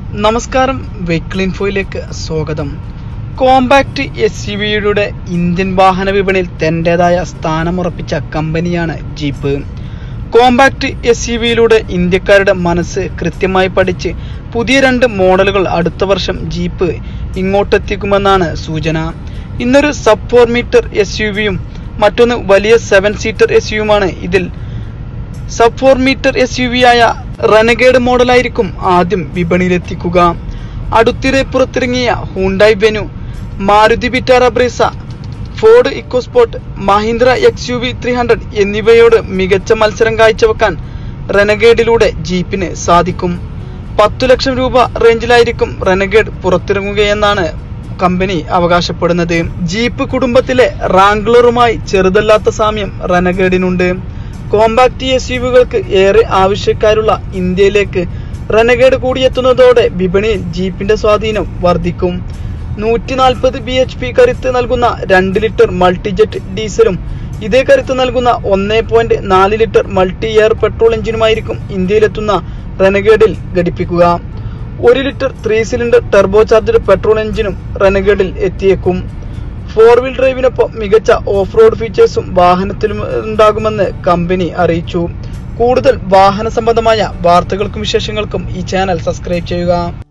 നമസ്കാരം വെഹിക്കിൾ ഇൻഫോയിലേക്ക് സ്വാഗതം കോമ്പാക്ട് എസ് യു വിയുടെ ഇന്ത്യൻ വാഹന വിപണിയിൽ തൻ്റെതായ സ്ഥാനമുറപ്പിച്ച കമ്പനിയാണ് ജീപ്പ് കോമ്പാക്ട് എസ് യു വിയിലൂടെ ഇന്ത്യക്കാരുടെ മനസ്സ് കൃത്യമായി പഠിച്ച് പുതിയ രണ്ട് മോഡലുകൾ അടുത്ത വർഷം ജീപ്പ് ഇങ്ങോട്ടെത്തിക്കുമെന്നാണ് സൂചന ഇന്നൊരു sub four metre S U വിയും മറ്റൊന്ന് വലിയ സെവൻ സീറ്റർ എസ് യുമാണ് ഇതിൽ sub four metre S U V ആയ റനഗേഡ് മോഡലായിരിക്കും ആദ്യം വിപണിയിലെത്തിക്കുക അടുത്തിടെ പുറത്തിറങ്ങിയ Hyundai Venue Maruti Vitara Brezza Ford EcoSport Mahindra X U V three hundred എന്നിവയോട് മികച്ച മത്സരം കാഴ്ചവെക്കാൻ റെനഗേഡിലൂടെ ജീപ്പിന് സാധിക്കും പത്തു ലക്ഷം രൂപ റേഞ്ചിലായിരിക്കും റെനഗേഡ് പുറത്തിറങ്ങുകയെന്നാണ് കമ്പനി അവകാശപ്പെടുന്നത് ജീപ്പ് കുടുംബത്തിലെ റാംഗ്ലറുമായി ചെറുതല്ലാത്ത സാമ്യം റെനഗേഡിനുണ്ട് കോമ്പാക്ട് എസ് യുവികൾക്ക് ഏറെ ആവശ്യക്കാരുള്ള ഇന്ത്യയിലേക്ക് റെനഗേഡ് കൂടിയെത്തുന്നതോടെ വിപണിയിൽ ജീപ്പിന്റെ സ്വാധീനം വർദ്ധിക്കും നൂറ്റി നാൽപ്പത് ബി എച്ച് പി കരുത്ത് നൽകുന്ന രണ്ട് ലിറ്റർ മൾട്ടിജെറ്റ് ഡീസലും ഇതേ കരുത്ത് നൽകുന്ന ഒന്നേ പോയിന്റ് നാല് ലിറ്റർ മൾട്ടി എയർ പെട്രോൾ എഞ്ചിനുമായിരിക്കും ഇന്ത്യയിലെത്തുന്ന റെനഗേഡിൽ ഘടിപ്പിക്കുക ഒരു litre three cylinder turbo charged petrol എഞ്ചിനും റെനഗേഡിൽ എത്തിയേക്കും ഫോർ വീൽ ഡ്രൈവിനൊപ്പം മികച്ച ഓഫ് റോഡ് ഫീച്ചേഴ്സും വാഹനത്തിലും ഉണ്ടാകുമെന്ന് കമ്പനി അറിയിച്ചു കൂടുതൽ വാഹന സംബന്ധമായ വാർത്തകൾക്കും വിശേഷങ്ങൾക്കും ഈ ചാനൽ സബ്സ്ക്രൈബ് ചെയ്യുക